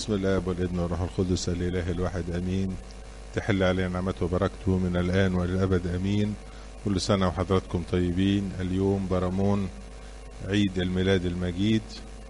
بسم الله والابن والروح القدس الاله الواحد امين تحل علينا نعمته وبركته من الان والى الابد امين كل سنه وحضراتكم طيبين اليوم برامون عيد الميلاد المجيد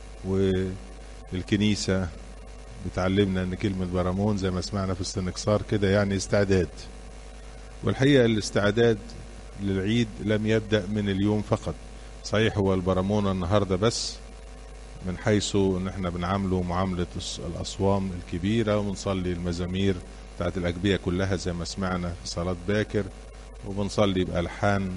والكنيسه بتعلمنا ان كلمه برامون زي ما سمعنا في السنكسار كده يعني استعداد والحقيقه الاستعداد للعيد لم يبدا من اليوم فقط صحيح هو البرامون النهارده بس من حيث ان احنا بنعامله معامله الاصوام الكبيره وبنصلي المزامير بتاعت الاجبيه كلها زي ما سمعنا في صلاه باكر وبنصلي بالحان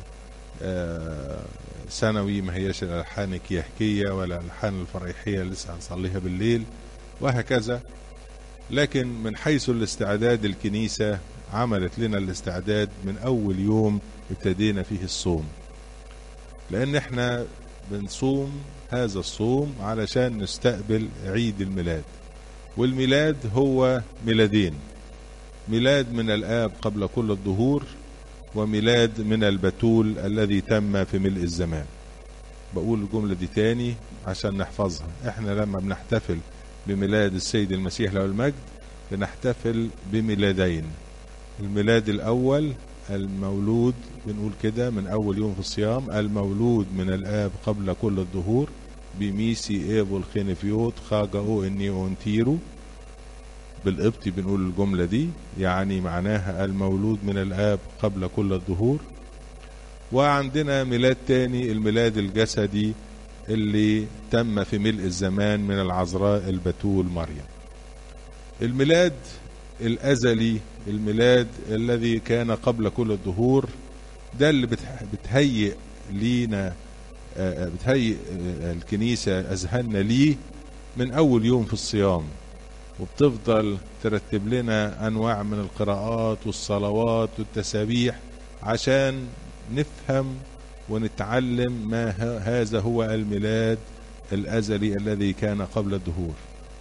سنوي ما هيش الالحان الكيحكيه ولا الالحان الفريحيه اللي لسه هنصليها بالليل وهكذا لكن من حيث الاستعداد الكنيسه عملت لنا الاستعداد من اول يوم ابتدينا فيه الصوم لان احنا بنصوم هذا الصوم علشان نستقبل عيد الميلاد والميلاد هو ميلادين ميلاد من الآب قبل كل الظهور وميلاد من البتول الذي تم في ملء الزمان بقول الجملة دي تاني عشان نحفظها احنا لما بنحتفل بميلاد السيد المسيح له المجد بنحتفل بميلادين الميلاد الأول المولود بنقول كده من أول يوم في الصيام المولود من الآب قبل كل الظهور بميسي ايبو الخينفيوت خاجاو اني اونتيرو بالقبطي بنقول الجملة دي يعني معناها المولود من الآب قبل كل الظهور وعندنا ميلاد تاني الميلاد الجسدي اللي تم في ملء الزمان من العذراء البتول مريم الميلاد الأزلي الميلاد الذي كان قبل كل الظهور ده اللي بتهيئ لينا بتهيئ الكنيسة أذهاننا ليه من أول يوم في الصيام وبتفضل ترتب لنا أنواع من القراءات والصلوات والتسابيح عشان نفهم ونتعلم ما هذا هو الميلاد الأزلي الذي كان قبل الدهور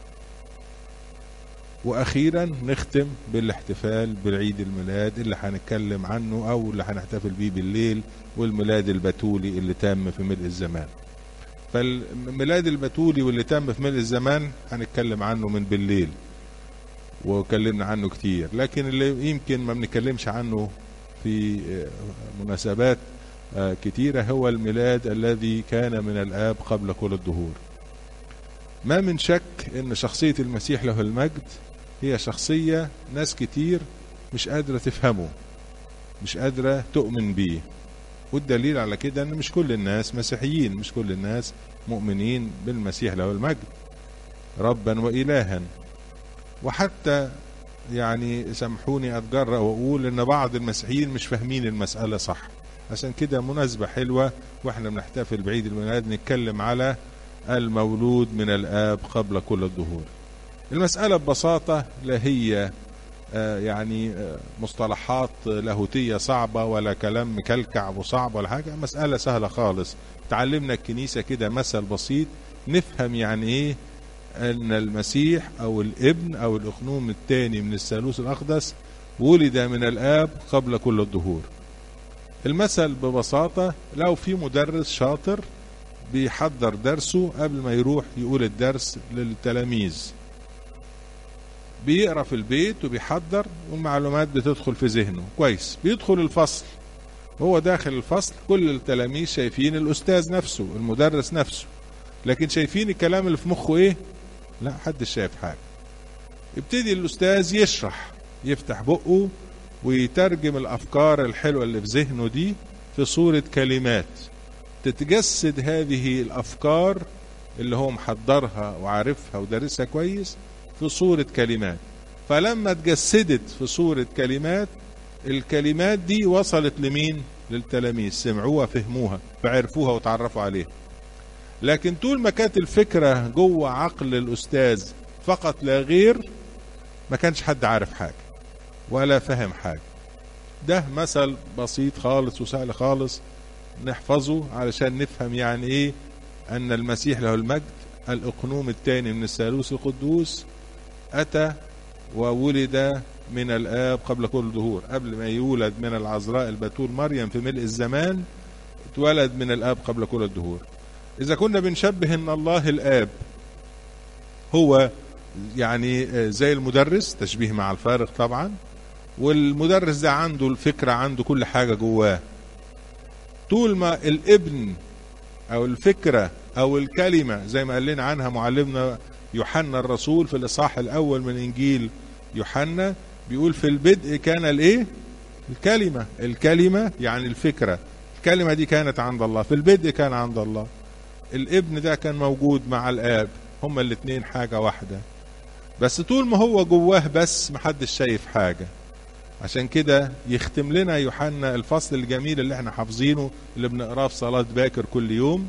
واخيرا نختم بالاحتفال بعيد الميلاد اللي هنتكلم عنه او اللي هنحتفل بيه بالليل والميلاد البتولي اللي تم في ملء الزمان فالميلاد البتولي واللي تم في ملء الزمان هنتكلم عنه من بالليل وكلمنا عنه كتير لكن اللي يمكن ما بنتكلمش عنه في مناسبات كتيرة هو الميلاد الذي كان من الآب قبل كل الدهور ما من شك ان شخصية المسيح له المجد هي شخصية ناس كتير مش قادرة تفهمه مش قادرة تؤمن بيه والدليل على كده ان مش كل الناس مسيحيين مش كل الناس مؤمنين بالمسيح له المجد ربا وإلها وحتى يعني سامحوني أتجرأ وأقول إن بعض المسيحيين مش فاهمين المسألة صح عشان كده مناسبة حلوة وإحنا بنحتفل بعيد الميلاد نتكلم على المولود من الآب قبل كل الظهور المسألة ببساطة لا هي يعني مصطلحات لاهوتية صعبة ولا كلام مكلكع وصعب ولا حاجة مسألة سهلة خالص تعلمنا الكنيسة كده مثل بسيط نفهم يعني ايه ان المسيح او الابن او الاخنوم الثاني من الثالوث الاقدس ولد من الاب قبل كل الظهور المثل ببساطة لو في مدرس شاطر بيحضر درسه قبل ما يروح يقول الدرس للتلاميذ بيقرا في البيت وبيحضر والمعلومات بتدخل في ذهنه كويس بيدخل الفصل هو داخل الفصل كل التلاميذ شايفين الاستاذ نفسه المدرس نفسه لكن شايفين الكلام اللي في مخه ايه لا حدش شايف حاجه يبتدي الاستاذ يشرح يفتح بقه ويترجم الافكار الحلوه اللي في ذهنه دي في صوره كلمات تتجسد هذه الافكار اللي هو محضرها وعارفها ودارسها كويس في صورة كلمات فلما اتجسدت في صورة كلمات الكلمات دي وصلت لمين للتلاميذ سمعوها فهموها فعرفوها وتعرفوا عليها لكن طول ما كانت الفكرة جوه عقل الأستاذ فقط لا غير ما كانش حد عارف حاجة ولا فهم حاجة ده مثل بسيط خالص وسهل خالص نحفظه علشان نفهم يعني ايه ان المسيح له المجد الاقنوم الثاني من الثالوث القدوس اتى وولد من الاب قبل كل ظهور قبل ما يولد من العذراء البتول مريم في ملء الزمان اتولد من الاب قبل كل الدهور اذا كنا بنشبه ان الله الاب هو يعني زي المدرس تشبيه مع الفارق طبعا والمدرس ده عنده الفكرة عنده كل حاجة جواه طول ما الابن او الفكرة او الكلمة زي ما قال لنا عنها معلمنا يوحنا الرسول في الاصحاح الاول من انجيل يوحنا بيقول في البدء كان الايه الكلمة الكلمة يعني الفكرة الكلمة دي كانت عند الله في البدء كان عند الله الابن ده كان موجود مع الاب هما الاتنين حاجة واحدة بس طول ما هو جواه بس محدش شايف حاجة عشان كده يختم لنا يوحنا الفصل الجميل اللي احنا حافظينه اللي بنقراه في صلاة باكر كل يوم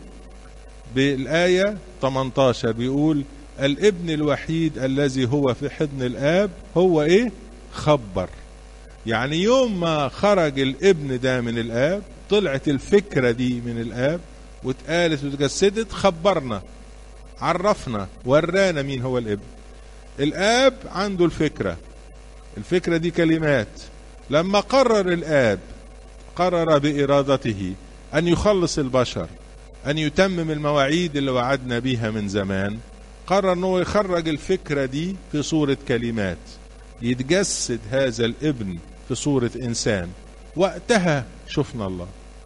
بالآية 18 بيقول الابن الوحيد الذي هو في حضن الآب هو ايه خبر يعني يوم ما خرج الابن ده من الآب طلعت الفكرة دي من الآب واتقالت وتجسدت خبرنا عرفنا ورانا مين هو الابن الآب عنده الفكرة الفكرة دي كلمات لما قرر الآب قرر بإرادته أن يخلص البشر أن يتمم المواعيد اللي وعدنا بيها من زمان قرر أنه يخرج الفكرة دي في صورة كلمات يتجسد هذا الابن في صورة إنسان وقتها شفنا الله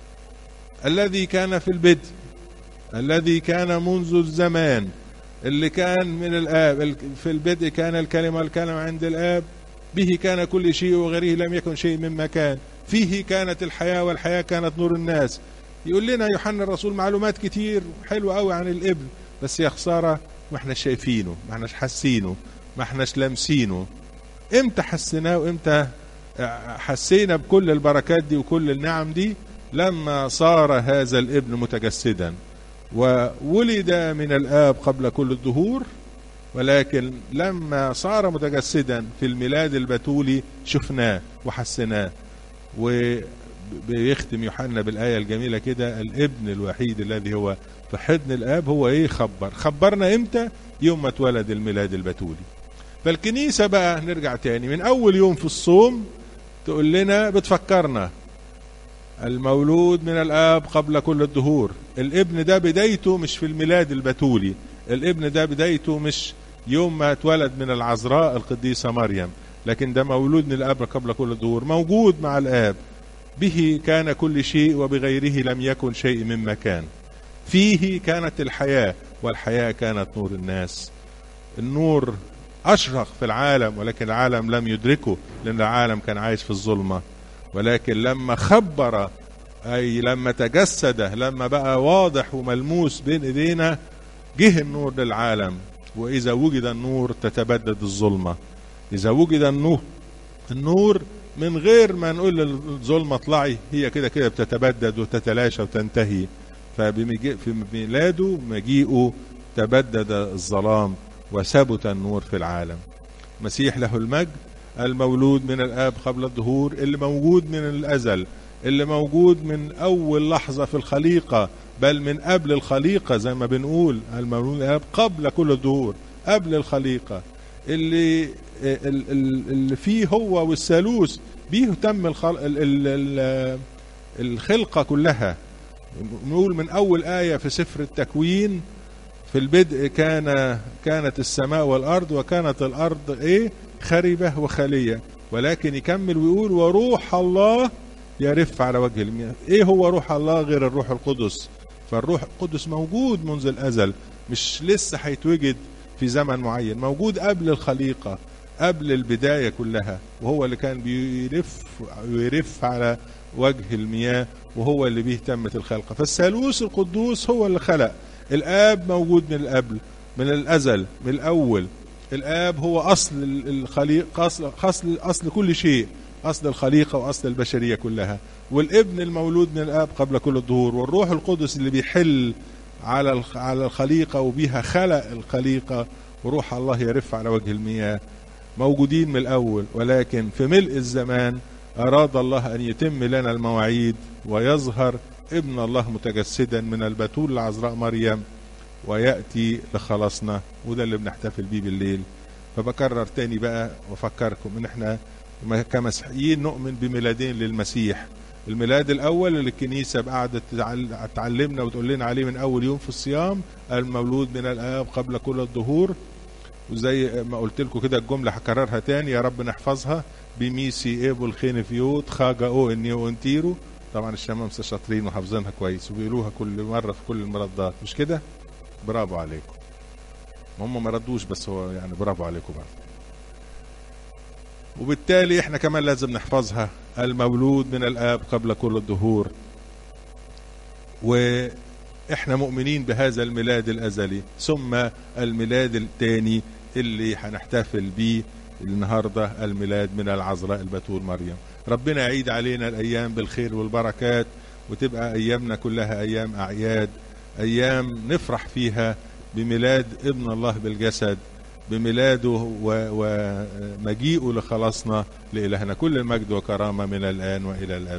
الذي كان في البدء الذي كان منذ الزمان اللي كان من الآب في البدء كان الكلمة الكلمة عند الآب به كان كل شيء وغيره لم يكن شيء مما كان فيه كانت الحياة والحياة كانت نور الناس يقول لنا يوحنا الرسول معلومات كتير حلوة قوي عن الابن بس يا خسارة ما احناش شايفينه ما احناش حاسينه ما احناش لامسينه امتى حسيناه وامتى حسينا بكل البركات دي وكل النعم دي لما صار هذا الابن متجسدا وولد من الآب قبل كل الدهور ولكن لما صار متجسدا في الميلاد البتولي شفناه وحسناه وبيختم يوحنا بالآية الجميلة كده الابن الوحيد الذي هو في حضن الآب هو إيه خبر خبرنا إمتى يوم ما اتولد الميلاد البتولي فالكنيسة بقى نرجع تاني من أول يوم في الصوم تقول لنا بتفكرنا المولود من الآب قبل كل الدهور الابن ده بدايته مش في الميلاد البتولي الابن ده بدايته مش يوم ما اتولد من العذراء القديسة مريم لكن ده مولود من الآب قبل كل الدهور موجود مع الآب به كان كل شيء وبغيره لم يكن شيء مما كان فيه كانت الحياة والحياة كانت نور الناس النور أشرق في العالم ولكن العالم لم يدركه لأن العالم كان عايش في الظلمة ولكن لما خبر أي لما تجسد لما بقى واضح وملموس بين إيدينا جه النور للعالم وإذا وجد النور تتبدد الظلمة إذا وجد النور النور من غير ما نقول للظلمة اطلعي هي كده كده بتتبدد وتتلاشى وتنتهي فبميلاده ميلاده مجيئه تبدد الظلام وثبت النور في العالم مسيح له المجد المولود من الآب قبل الظهور اللي موجود من الأزل اللي موجود من أول لحظة في الخليقة بل من قبل الخليقة زي ما بنقول المولود من الآب قبل كل الظهور قبل الخليقة اللي اللي فيه هو والثالوث بيه تم الخلقة كلها نقول من أول آية في سفر التكوين في البدء كان كانت السماء والأرض وكانت الأرض إيه خربة وخالية ولكن يكمل ويقول وروح الله يرف على وجه المياه ايه هو روح الله غير الروح القدس فالروح القدس موجود منذ الازل مش لسه هيتوجد في زمن معين موجود قبل الخليقة قبل البداية كلها وهو اللي كان بيرف ويرف على وجه المياه وهو اللي به تمت الخلقة فالثالوث القدوس هو اللي خلق الآب موجود من القبل من الأزل من الأول الآب هو أصل الخليقة أصل, أصل, أصل كل شيء أصل الخليقة وأصل البشرية كلها والابن المولود من الآب قبل كل الظهور والروح القدس اللي بيحل على على الخليقة وبيها خلق الخليقة وروح الله يرف على وجه المياه موجودين من الأول ولكن في ملء الزمان أراد الله أن يتم لنا المواعيد ويظهر ابن الله متجسدا من البتول العذراء مريم ويأتي لخلاصنا وده اللي بنحتفل بيه بالليل فبكرر تاني بقى وافكركم ان احنا كمسيحيين نؤمن بميلادين للمسيح الميلاد الاول اللي الكنيسه قعدت تعلمنا وتقول لنا عليه من اول يوم في الصيام المولود من الاب قبل كل الظهور وزي ما قلت لكم كده الجملة هكررها تاني يا رب نحفظها بميسي ايبو الخين فيوت خاجا او انيو انتيرو طبعا الشمامسة شاطرين وحافظينها كويس وبيقولوها كل مرة في كل المردات مش كده برافو عليكم هم ما ردوش بس هو يعني برافو عليكم بقى وبالتالي احنا كمان لازم نحفظها المولود من الاب قبل كل الدهور واحنا مؤمنين بهذا الميلاد الازلي ثم الميلاد الثاني اللي هنحتفل بيه النهارده الميلاد من العذراء البتول مريم ربنا يعيد علينا الايام بالخير والبركات وتبقى ايامنا كلها ايام اعياد ايام نفرح فيها بميلاد ابن الله بالجسد بميلاده ومجيئه لخلاصنا لإلهنا كل المجد وكرامة من الآن وإلى الأبد